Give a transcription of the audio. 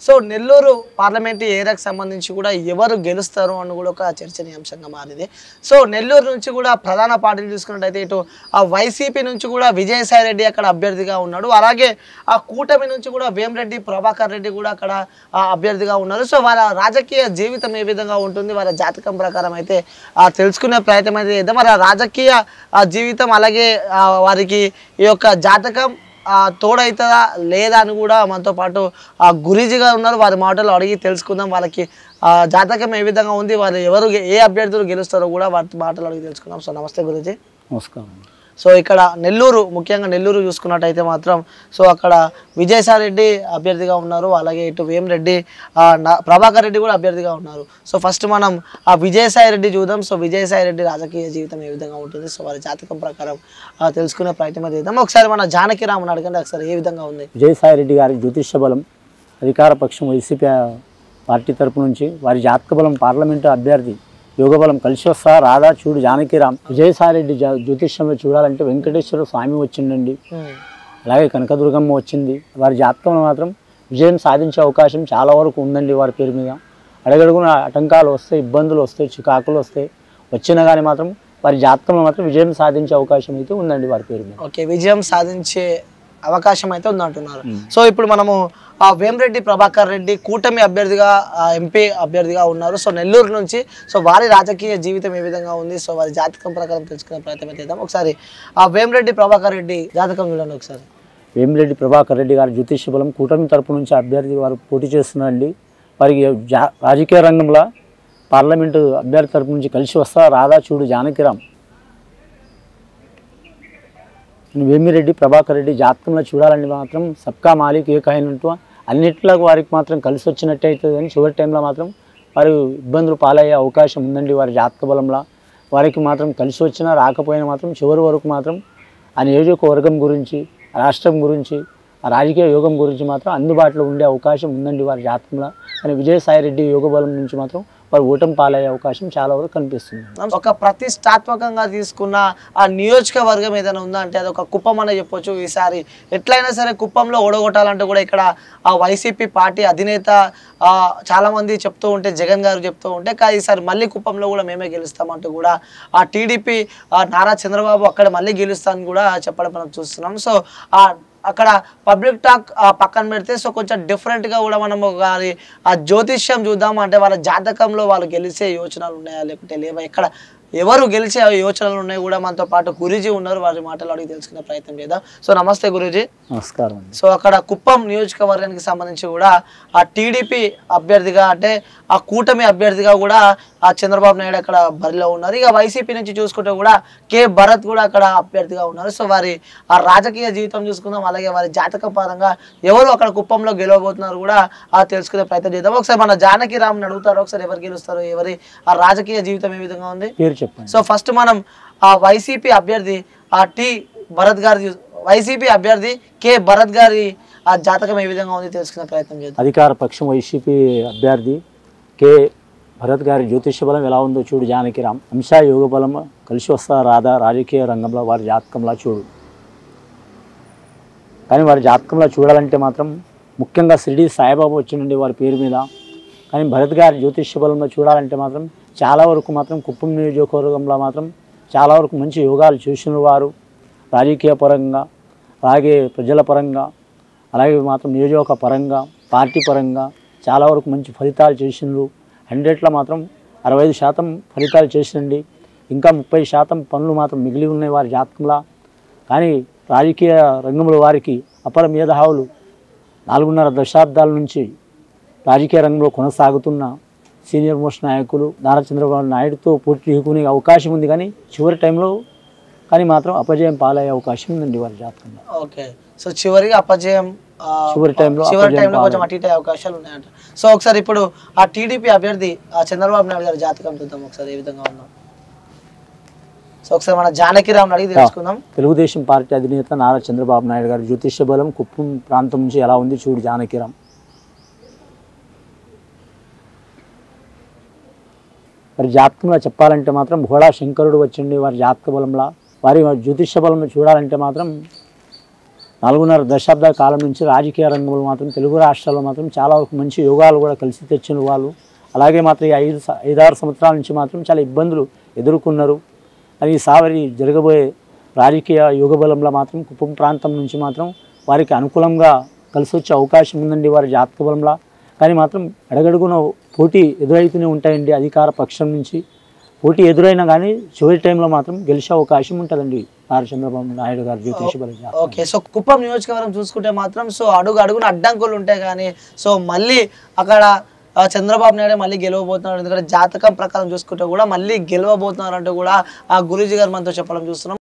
So Nellore parliament ఏరియాకి సంబంధించి కూడా ఎవరు గెలుస్తారు అని కూడా ఒక చర్చనీయాంశంగా మారింది సో నెల్లూరు నుంచి కూడా ప్రధాన పార్టీలు చూసుకున్నట్టయితే ఇటు ఆ వైసీపీ నుంచి కూడా విజయసాయి రెడ్డి అక్కడ అభ్యర్థిగా ఉన్నాడు అలాగే ఆ కూటమి నుంచి కూడా వేమరెడ్డి ప్రభాకర్ రెడ్డి కూడా అక్కడ ఆ, అభ్యర్థిగా ఉన్నారు సో వాళ్ళ రాజకీయ జీవితం ఏ విధంగా ఉంటుంది వాళ్ళ జాతకం ప్రకారం అయితే ఆ, తెలుసుకునే ప్రయత్నం అయితే చేద్దాం మరి ఆ రాజకీయ ఆ, జీవితం అలాగే ఆ, వారికి ఈ యొక్క జాతకం ఆ, తోడవుతుందా లేదా అని కూడా మనతో పాటు ఆ గురీజీ గారు ఉన్నారు వారి మాటలు అడిగి తెలుసుకుందాం వాళ్ళకి ఆ, జాతకం ఏ విధంగా ఉంది వారు ఎవరు గె- ఏ అభ్యర్థులు గెలుస్తారో కూడా వారి మాటలు అడిగి తెలుసుకుందాం సో నమస్తే గురూజీ నమస్కారం సో ఇక్కడ నెల్లూరు ముఖ్యంగా నెల్లూరు చూసుకున్నట్టయితే మాత్రం సో అక్కడ విజయసాయి రెడ్డి అభ్యర్థిగా ఉన్నారు అలాగే ఇటు వేమిరెడ్డి ఆ, నా- ప్రభాకర్ రెడ్డి కూడా అభ్యర్థిగా ఉన్నారు సో ఫస్ట్ మనం ఆ విజయసాయి రెడ్డి చూద్దాం సో విజయసాయి రెడ్డి రాజకీయ జీవితం ఏ విధంగా ఉంటుంది సో వారి జాతకం ప్రకారం ఆ, తెలుసుకునే ప్రయత్నం అయితే చేద్దాం ఒకసారి మన జానకి రామన్ అడగండి ఒకసారి ఏ విధంగా ఉంది విజయసాయి రెడ్డి గారి జ్యోతిష్య బలం అధికార పక్షం వైసీపీ పార్టీ తరపు నుంచి వారి జాతక బలం పార్లమెంటు అభ్యర్థి యోగ బలం కలిసి వస్తా రాధా చూడు జానకిరామ్ విజయసాయి రెడ్డి జా- జ్యోతిష్యంలో చూడాలంటే వెంకటేశ్వర స్వామి వచ్చిండండి ఉమ్, అలాగే కనకదుర్గమ్మ వచ్చింది వారి జాతకంలో మాత్రం విజయం సాధించే అవకాశం చాలా వరకు ఉందండి వారి పేరు మీద అడగడుగున ఆటంకాలు వస్తాయి ఇబ్బందులు వస్తాయి చికాకులు వస్తాయి వచ్చినా కానీ మాత్రం వారి జాతకంలో మాత్రం విజయం సాధించే అవకాశం అయితే ఉందండి వారి పేరు మీద ఓకే విజయం సాధించే అవకాశం అయితే ఉందంటున్నారు సో ఇప్పుడు మనము ఆ వేమిరెడ్డి ప్రభాకర్ రెడ్డి కూటమి అభ్యర్థిగా ఆ, ఎంపీ అభ్యర్థిగా ఉన్నారు సో నెల్లూరు నుంచి సో వారి రాజకీయ జీవితం ఏ విధంగా ఉంది సో వారి జాతకం ప్రకారం తెలుసుకునే ప్రయత్నం అయితే చేద్దాం ఒకసారి ఆ వేమిరెడ్డి ప్రభాకర్ రెడ్డి జాతకం చూడండి ఒకసారి వేమిరెడ్డి ప్రభాకర్ రెడ్డి గారి జ్యోతిష్య బలం కూటమి తరపు నుంచి అభ్యర్థి వారు పోటీ చేస్తున్నారండి వారికి జా రాజకీయ రంగంలో పార్లమెంటు అభ్యర్థి తరపు నుంచి కలిసి వస్తా రాధా చూడు జానకిరామ్ వేమిరెడ్డి ప్రభాకర్ రెడ్డి జాతకంలో చూడాలని మాత్రం సబ్కా మాలిక్ ఏకైనట్టు అన్నిట్లో వారికి మాత్రం కలిసి వచ్చినట్టు అవుతుంది కానీ చివరి టైంలో మాత్రం వారు ఇబ్బందులు పాలయ్యే అవకాశం ఉందండి వారి జాతక బలంలో వారికి మాత్రం కలిసి వచ్చినా రాకపోయినా మాత్రం చివరి వరకు మాత్రం ఆ నియోజకవర్గం గురించి ఆ రాష్ట్రం గురించి ఆ రాజకీయ యోగం గురించి మాత్రం అందుబాటులో ఉండే అవకాశం ఉందండి వారి జాతకంలో కానీ విజయసాయి రెడ్డి యోగ బలం నుంచి మాత్రం వారు ఓటమి పాలయ్యే అవకాశం చాలా వరకు కనిపిస్తుంది ఒక ప్రతిష్టాత్మకంగా తీసుకున్న ఆ నియోజకవర్గం ఏదైనా ఉందా అంటే అది ఒక కుప్పం అనే చెప్పొచ్చు ఈసారి ఎట్లయినా సరే కుప్పంలో ఓడగొట్టాలంటే కూడా ఇక్కడ ఆ వైసీపీ పార్టీ అధినేత ఆ, చాలా మంది చెప్తూ ఉంటే జగన్ గారు చెప్తూ ఉంటే కానీ ఈసారి మళ్ళీ కుప్పంలో కూడా మేమే గెలుస్తామంటూ కూడా ఆ టీడీపీ నారా చంద్రబాబు అక్కడ మళ్ళీ గెలుస్తామని కూడా చెప్పడం మనం చూస్తున్నాం సో ఆ అక్కడ పబ్లిక్ టాక్ ఆ, పక్కన పెడితే సో కొంచెం డిఫరెంట్గా కూడా మనం వారి ఆ జ్యోతిష్యం చూద్దాం అంటే వాళ్ళ జాతకంలో వాళ్ళు గెలిచే యోచనలు ఉన్నాయా లేకుంటే లేవా ఎక్కడ ఎవరు గెలిచే యోచనలు ఉన్నాయి కూడా మనతో పాటు గురూజీ ఉన్నారు వారి మాటలు అడిగి తెలుసుకునే ప్రయత్నం చేద్దాం సో నమస్తే గురూజీ నమస్కారం అండి సో అక్కడ కుప్పం నియోజకవర్గానికి సంబంధించి కూడా ఆ టీడీపీ అభ్యర్థిగా అంటే ఆ కూటమి అభ్యర్థిగా కూడా ఆ చంద్రబాబు నాయుడు అక్కడ బరిలో ఉన్నారు ఇక వైసీపీ నుంచి చూసుకుంటే కూడా కే భరత్ కూడా అక్కడ అభ్యర్థిగా ఉన్నారు సో వారి ఆ రాజకీయ జీవితం చూసుకుందాం అలాగే వారి జాతక పరంగా ఎవరు అక్కడ కుప్పంలో గెలవబోతున్నారు కూడా ఆ తెలుసుకునే ప్రయత్నం చేద్దాం ఒకసారి మన జానకి రామ్ని అడుగుతారు ఒకసారి ఎవరు గెలుస్తారు ఎవరి ఆ రాజకీయ జీవితం ఏ విధంగా ఉంది పేరు చెప్పండి సో ఫస్ట్ మనం ఆ వైసీపీ అభ్యర్థి ఆ టి భరత్ గారి చూ- వైసీపీ అభ్యర్థి కే భరత్ గారి ఆ జాతకం ఏ విధంగా ఉంది తెలుసుకునే ప్రయత్నం చేద్దాం అధికార పక్షం వైసీపీ అభ్యర్థి కె భరత్ గారి జ్యోతిష్య బలం ఎలా ఉందో చూడు జానకిరామ్ అంశ యోగ బలం కలిసి వస్తా రాదా రాజకీయ రంగంలో వారి జాతకంలా చూడు కానీ వారి జాతకంలో చూడాలంటే మాత్రం ముఖ్యంగా షిరిడి సాయిబాబా వచ్చిండండి వారి పేరు మీద కానీ భరత్ గారి జ్యోతిష్య బలంలో చూడాలంటే మాత్రం చాలా వరకు మాత్రం కుప్పం నియోజకవర్గంలో మాత్రం చాలా వరకు మంచి యోగాలు చూసిన వారు రాజకీయ పరంగా అలాగే ప్రజల పరంగా అలాగే మాత్రం నియోజక పరంగా పార్టీ పరంగా చాలా వరకు మంచి ఫలితాలు చేసిండ్రు హండ్రెడ్లో మాత్రం అరవై ఐదు శాతం ఫలితాలు చేసిండి ఇంకా ముప్పై శాతం పనులు మాత్రం మిగిలి ఉన్నాయి వారి జాతకంలో కానీ రాజకీయ రంగంలో వారికి అపర మేధావులు నాలుగున్నర దశాబ్దాల నుంచి రాజకీయ రంగంలో కొనసాగుతున్న సీనియర్ మోస్ట్ నాయకులు నారా చంద్రబాబు నాయుడుతో పోటీ ఢీకునే అవకాశం ఉంది కానీ చివరి టైంలో కానీ మాత్రం అపజయం పాలయ్యే అవకాశం ఉందండి వారి జాతకంలో ఓకే సో చివరిగా అపజయం ఆ, చివరి టైంలో చివరి అపజయం టైంలో కొంచెం పాలై- అటు ఇటు అయ్యే అవకాశాలు ఉన్నాయంట సో ఒకసారి ఇప్పుడు ఆ టీడీపీ అభ్యర్థి ఆ చంద్రబాబు నాయుడు గారి జాతకం చూద్దాం ఒకసారి ఏ విధంగా ఉందో సో ఒకసారి మన జానకి రామ్ని అడిగి తెలుసుకుందాం తెలుగుదేశం పార్టీ అధినేత నారా చంద్రబాబు నాయుడు గారి జ్యోతిష్య బలం కుప్పం ప్రాంతం నుంచి ఎలా ఉంది చూడు జానకిరామ్ వారి జాతకంలో చెప్పాలంటే మాత్రం భోళా శంకరుడు వచ్చిండి వారి జాతక బలంలో వారి జ్యోతిష్య బలం చూడాలంటే మాత్రం నాలుగున్నర దశాబ్దాల కాలం నుంచి రాజకీయ రంగంలో మాత్రం తెలుగు రాష్ట్రాల్లో మాత్రం చాలా వరకు మంచి యోగాలు కూడా కలిసి తెచ్చిన వాళ్ళు అలాగే మాత్రం ఈ ఐదు స- ఐదారు సంవత్సరాల నుంచి మాత్రం చాలా ఇబ్బందులు ఎదుర్కొన్నారు అని ఈసారి జరగబోయే రాజకీయ యుగ బలంలో మాత్రం కుప్పం ప్రాంతం నుంచి మాత్రం వారికి అనుకూలంగా కలిసి వచ్చే అవకాశం ఉందండి వారి జాతక బలంలో కానీ మాత్రం అడగడుగున పోటీ ఎదురైతూనే ఉంటాయండి అధికార పక్షం నుంచి పోటీ ఎదురైనా కానీ చివరి టైంలో మాత్రం గెలిచే అవకాశం ఉంటుందండి నారా చంద్రబాబు నాయుడు గారు జ్యోతిష బల జాతకం. ఓకే సో కుప్పం నియోజకవర్గం చూసుకుంటే మాత్రం సో అడుగు అడుగున అడ్డంకులు ఉంటాయి కానీ సో మళ్ళీ అక్కడ ఆ, చంద్రబాబు నాయుడు మళ్ళీ గెలవబోతున్నారు ఎందుకంటే జాతకం ప్రకారం చూసుకుంటే కూడా మళ్ళీ గెలవబోతున్నారు అంటూ కూడా ఆ గురూజీ గారు మనతో చెప్పడం చూస్తున్నాం